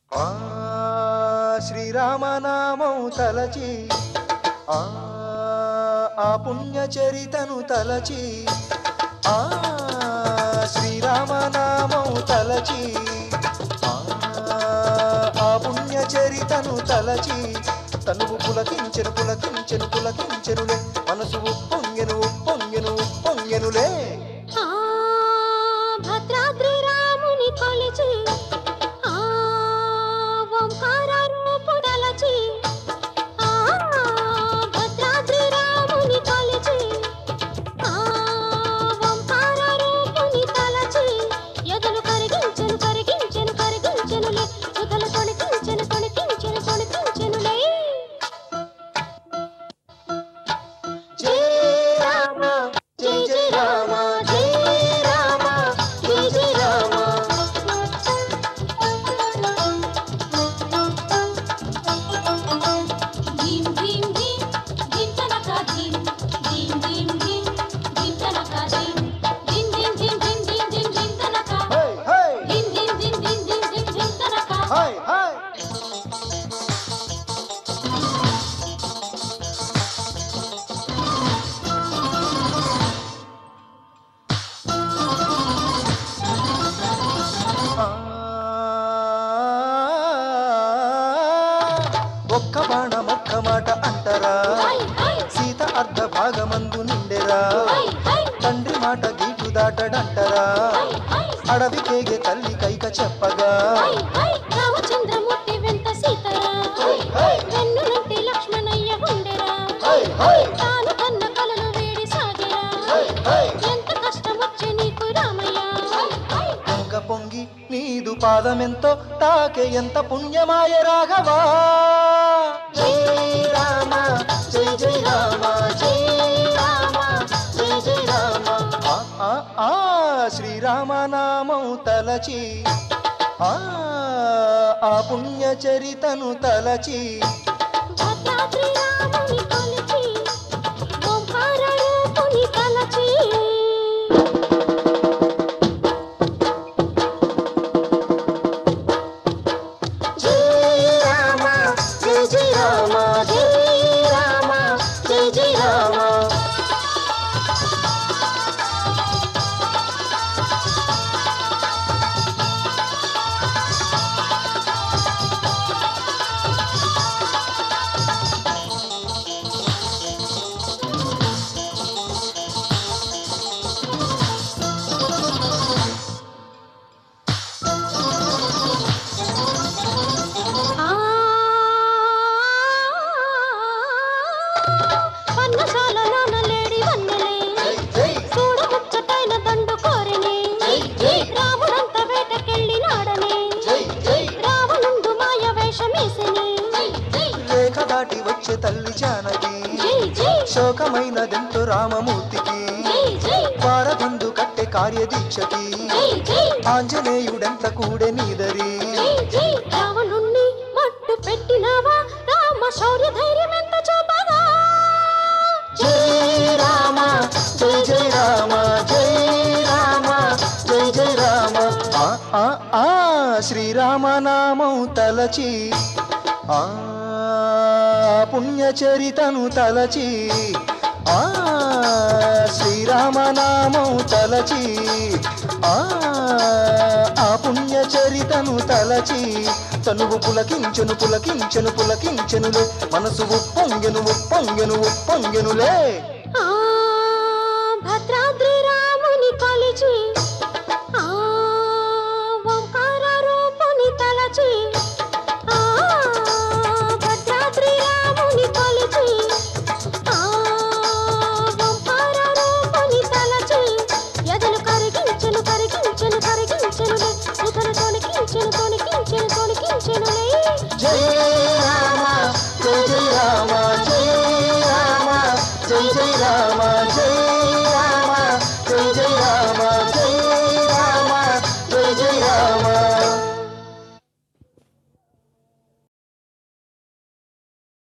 ఆ శ్రీరామనామం తలచి ఆ ఆ పుణ్య చరితను తలచి ఆ శ్రీరామనామం తలచి ఆ ఆ పుణ్య చరితను తలచి తనువు పులకించెను పులకించెను పులకించెనులే మనసు ఉప్పొంగెను ఉప్పొంగెను ఉప్పొంగెనులే ఆ భద్రాద్రి రాముని కొలిచి ఆ ఓంకార రూపు దలచి ఆ భద్రాద్రి రాముని కొలిచి ఆ ఓంకార రూపుని తలచి ఎదలు కరిగించెను కరిగించెను కరిగించెనులే సుధలు తొణికించెను తొణికించెను తొణికించెనులే జై రామ జై జై రామ జై రామ జై జై రామ ధీం ధీం ధీం ధీం తనక ధీం ధీం ధీం ధీం ధీం తనక ధీం ధీం ధీం ధీం ధీం ధీం ధీం ధీం తనక హై హై ధీం ధీం ధీం ధీం ధీం ధీం ధీం తనక హై హై ఒక్క బాణం ఒక్క మాట అంటరా హై హై సీత అర్ధ భాగమందు నిండెరా హై హై తండ్రి మాట గీటు దాటడంటరా హై హై అడవి కేగే తల్లి కైక చెప్పగా హై హై రామచంద్రమూర్తి వెంట సీతరా హై. వెన్నునంటి లక్ష్మణయ్య ఉండెరా హై హై తాను కన్న కలలు వేడి సాగెరా హై హై ఎంత కష్టమొచ్చే నీకు రామయ్య గంగ పొంగి నీదు పాదమెంతో తాకే ఎంత పుణ్యమాయ రాఘవా జై రామ జై జై రామ జై రామ జై జై రామ ఆ, ఆ, ఆ, శ్రీరామనామం తలచి ఆ ఆ పుణ్య చరితను తలచి భద్రాద్రి రాముని కొలిచి ఓంకార రూపుని తలచి జై రామ జై జై రామ జై రామ జై జై రామ ఆ పన్నశాల నానలేడి వన్నెలే జై చూడ ముచ్చటైన దండు కోరిని జై. రాముడంత వేటకెళ్ళినాడని జై జై రావణుండు మాయ వేషమేసిని రేఖ దాటి వచ్చే తల్లి జానకి జై జై శోకమైనదెంతో రామమూర్తికి జై జై వారధిందు కట్టె కార్యదీక్షకి జై జై ఆంజనేయుడెంత కూడె నీదరి జై జై రావణుణ్ణి మట్టు పెట్టినావా రామ శౌర్య ధైర్యం ఎంత చూపగా జై రామ జై జై రామ జై రామ జై జై రామ ఆ, ఆ, ఆ, శ్రీరామనామం తలచి ఆ పుణ్యచరితను తలచి ఆ శ్రీరామనామం తలచి ఆ ఆ పుణ్యచరితను తలచి తనువు పులకించెను పులకించెను పులకించెనులే మనసు ఉప్పొంగెను ఉప్పొంగెను ఉప్పొంగెనులే ఆ భద్రాద్రి రాముని కొలిచి ఆ ఓంకార రూపుని తలచి ఆ భద్రాద్రి రాముని కొలిచి ఆ ఓంకార రూపుని తలచి ఎదలు కరిగించెను కరిగించెను కరిగించెనులే సుధలు తొణికించెను తొణికించెను తొణికించెనులే జై రామ జై జై రామ జై రామ జై జై రామ